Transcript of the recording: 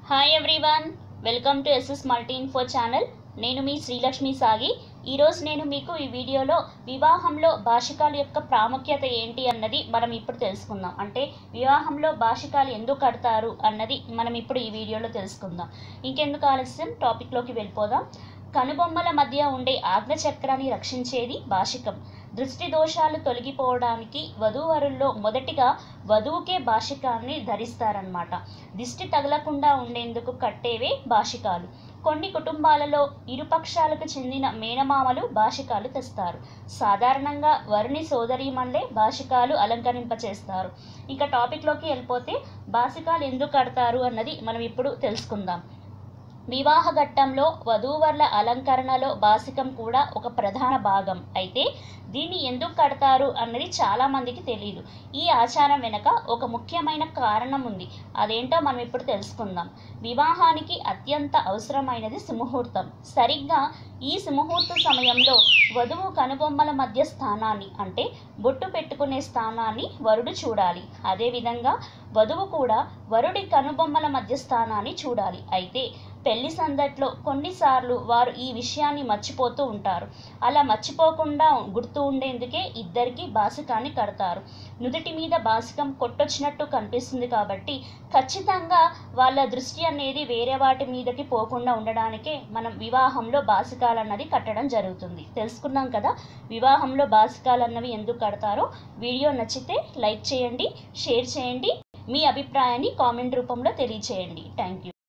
hi everyone welcome to SS multi info channel నేను మీ శ్రీలక్ష్మి సాగి ఈరోజు నేను మీకు ఈ వీడియోలో వివాహంలో భాషికాల యొక్క ప్రాముఖ్యత ఏంటి అన్నది మనం ఇప్పుడు తెలుసుకుందాం అంటే వివాహంలో భాషికాలు ఎందుకు కడతారు అన్నది మనం ఇప్పుడు ఈ వీడియోలో తెలుసుకుందాం ఇంకెందుకు ఆలస్యం టాపిక్లోకి వెళ్ళిపోదాం కనుబొమ్మల మధ్య ఉండే ఆజ్ఞచక్రాన్ని రక్షించేది భాషికం దృష్టి దోషాలు తొలగిపోవడానికి వధూవరుల్లో మొదటిగా వధువుకే భాషికాన్ని ధరిస్తారనమాట దిష్టి తగలకుండా ఉండేందుకు కట్టేవే భాషికాలు కొన్ని కుటుంబాలలో ఇరుపక్షాలకు చెందిన మేనమామలు భాషికాలు తెస్తారు సాధారణంగా వరుని సోదరీమణులే భాషికాలు అలంకరింపచేస్తారు ఇక టాపిక్లోకి వెళ్ళిపోతే భాషికాలు ఎందుకు కడతారు అన్నది మనం ఇప్పుడు తెలుసుకుందాం వివాహ ఘట్టంలో వధూవరుల అలంకరణలో బాసికం కూడా ఒక ప్రధాన భాగం అయితే దీన్ని ఎందుకు కడతారు అన్నది చాలామందికి తెలియదు ఈ ఆచారం వెనుక ఒక ముఖ్యమైన కారణం ఉంది అదేంటో మనం ఇప్పుడు తెలుసుకుందాం వివాహానికి అత్యంత అవసరమైనది సుముహూర్తం సరిగ్గా ఈ సుముహూర్త సమయంలో వధువు కనుబొమ్మల మధ్య స్థానాన్ని అంటే బొట్టు పెట్టుకునే స్థానాన్ని వరుడు చూడాలి అదేవిధంగా వధువు కూడా వరుడి కనుబొమ్మల మధ్య స్థానాన్ని చూడాలి అయితే పెళ్లి సందట్లో కొన్నిసార్లు వారు ఈ విషయాన్ని మర్చిపోతూ ఉంటారు అలా మర్చిపోకుండా గుర్తు ఉండేందుకే ఇద్దరికి బాసికాన్ని కడతారు నుదుటి మీద బాసికం కొట్టొచ్చినట్టు కనిపిస్తుంది కాబట్టి ఖచ్చితంగా వాళ్ళ దృష్టి అనేది వేరే వాటి మీదకి పోకుండా ఉండడానికే మనం వివాహంలో బాసికాలు అన్నది కట్టడం జరుగుతుంది తెలుసుకున్నాం కదా వివాహంలో బాసికాలు అన్నవి ఎందుకు కడతారో వీడియో నచ్చితే లైక్ చేయండి షేర్ చేయండి మీ అభిప్రాయాన్ని కామెంట్ రూపంలో తెలియచేయండి థ్యాంక్ యూ